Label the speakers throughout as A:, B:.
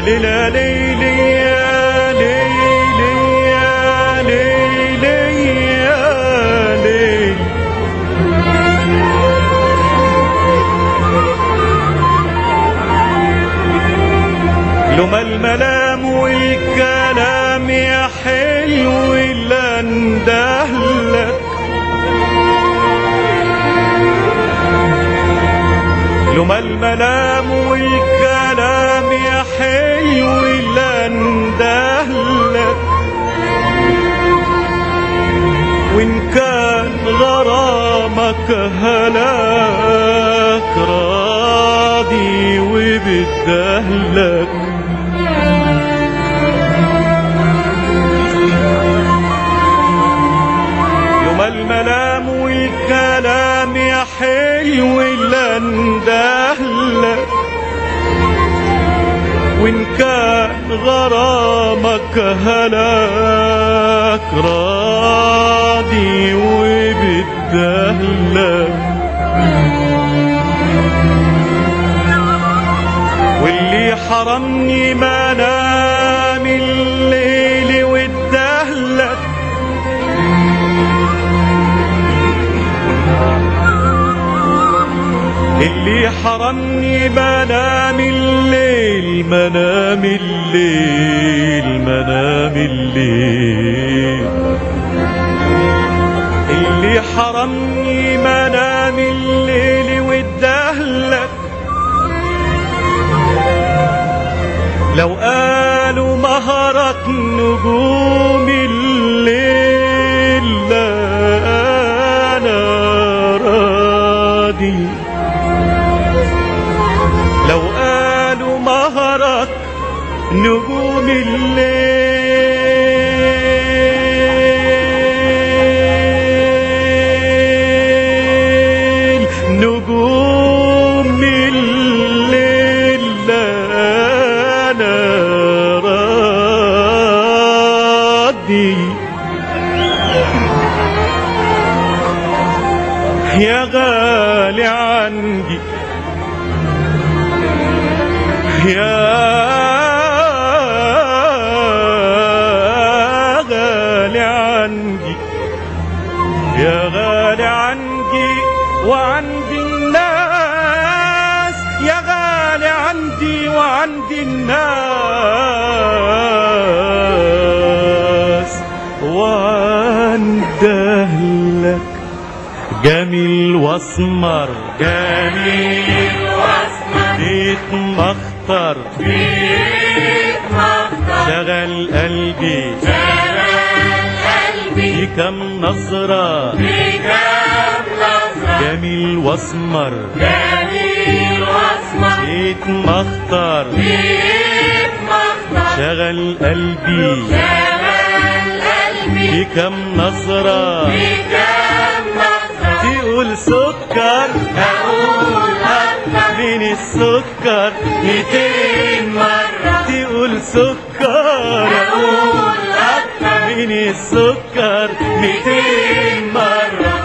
A: ليلى ليلي يا ليلي يا ليلي يا ليلي لما الملام والكلام يا حلو اللي اندهلك لما الملام والكلام يا حلو اللي اندهلك وان كان غرامك هلاك راضي وبدهلك يوم الملام والكلام يا حلو اللي اندهلك وان كان غرامك هلاك راضي وبدهلك واللي حرمني منام الليل والدهلك اللي حرمني منام الليل منام الليل منام الليل اللي حرمني منام الليل والدهلك لو قالوا مهرة نجوم الليل لا أنا راضي لو قالوا مهرك نجوم الليل نجوم الليل لا أنا راضي يا غالي عندي يا غالي عندي يا غالي عندي وعندي الناس يا غالي عندي وعندي الناس وعند أهلك جميل واسمر جميل بيت مخطر شغل قلبي في كم نظرة جميل واسمر بيت مخطر شغل قلبي في كم نظرة تقول سكر
B: أقول أكتر
A: من السكر ميتين مرة تقول سكر
B: أقول أكتر
A: من السكر ميتين مرة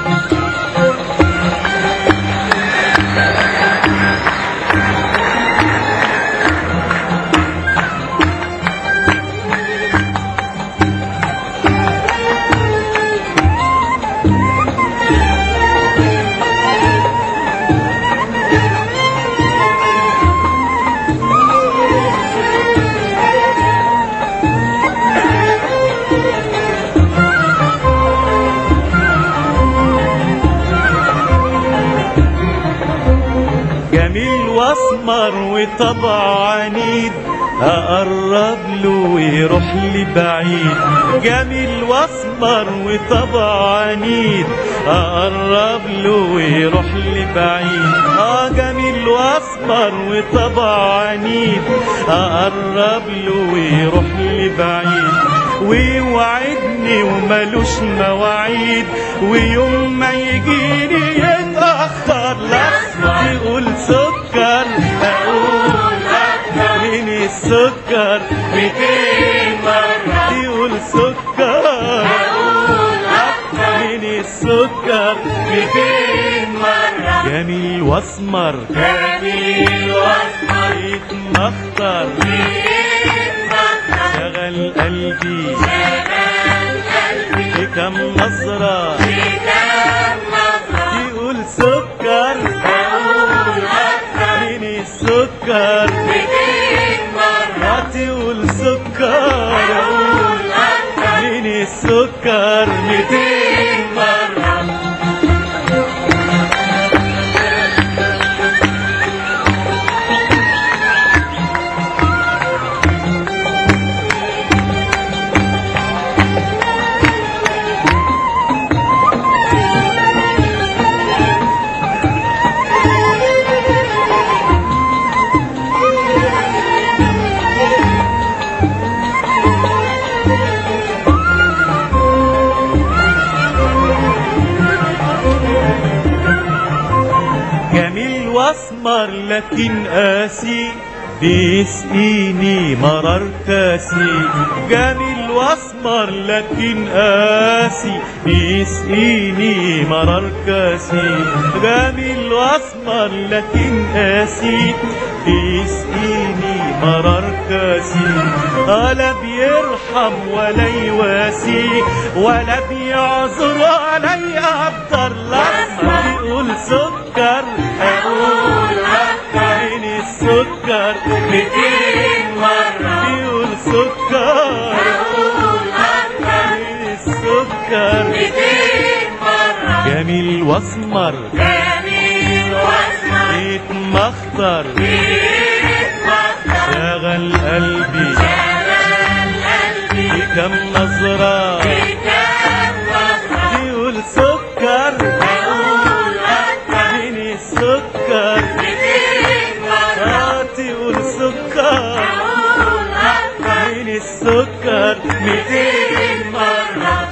A: جميل واسمر وطبع عنيد اقرب له ويروح لي بعيد جميل واسمر وطبع عنيد اقرب له ويروح لي بعيد اه جميل واسمر وطبع عنيد اقرب له ويروح لي بعيد ويوعدني وملوش مواعيد ويوم ما يجيني يتأخر لا يقول سكر أقول من السكر ميتين مرة يقول سكر من السكر ميتين مرة جميل واسمر
B: جميل واسمر
A: بيت اختار شغل قلبي في كم نظرة يقول سكر مين السكر ما تقول سكر مين السكر ميتين مرة جميل واسمر لكن قاسي بيسقيني مرار كاسي جميل واسمر لكن قاسي بيسقيني مرار كاسي جميل واسمر لكن قاسي بيسقيني مرار كاسي ولا بيرحم ولا يواسي ولا بيعذر علي اقدر الاسمر يقول سكر اقول عين السكر ميتين مرة يقول سكر عين السكر جميل واسمر يتمخطر شغل قلبي في كم نظرة يقول سكر عين السكر آه تقول سكر عين السكر ميتين مرة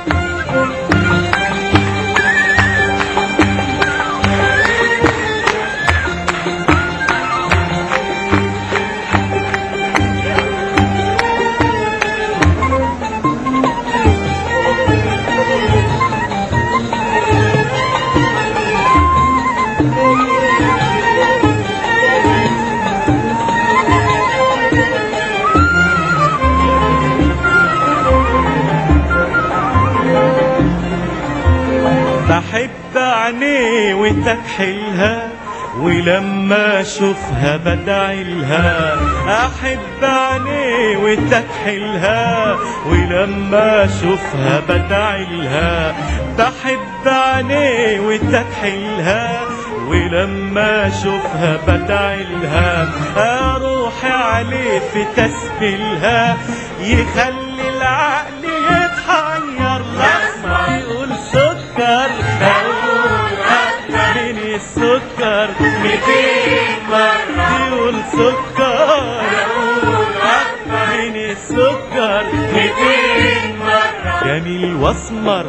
A: بحب عينيه وتكحلها ولما اشوفها بدعي لها احب عينيه وتكحلها ولما اشوفها بدعي لها بحب عينيه وتكحلها ولما اشوفها بدعي لها اروح عليه في تسبيلها يخلي العقل يتحير لما يقول سكر اقول من السكر ميتين مرة يقول سكر من السكر ميتين مرة جميل واسمر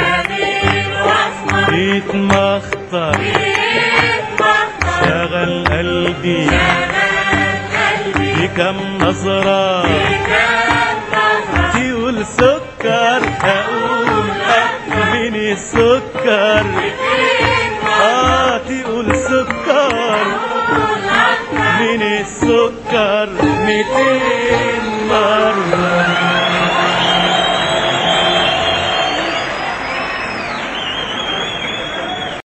A: يتمخطر شغل قلبي في كم نظرة تقول سكر اقول من السكر اه تقول سكر من السكر ميتين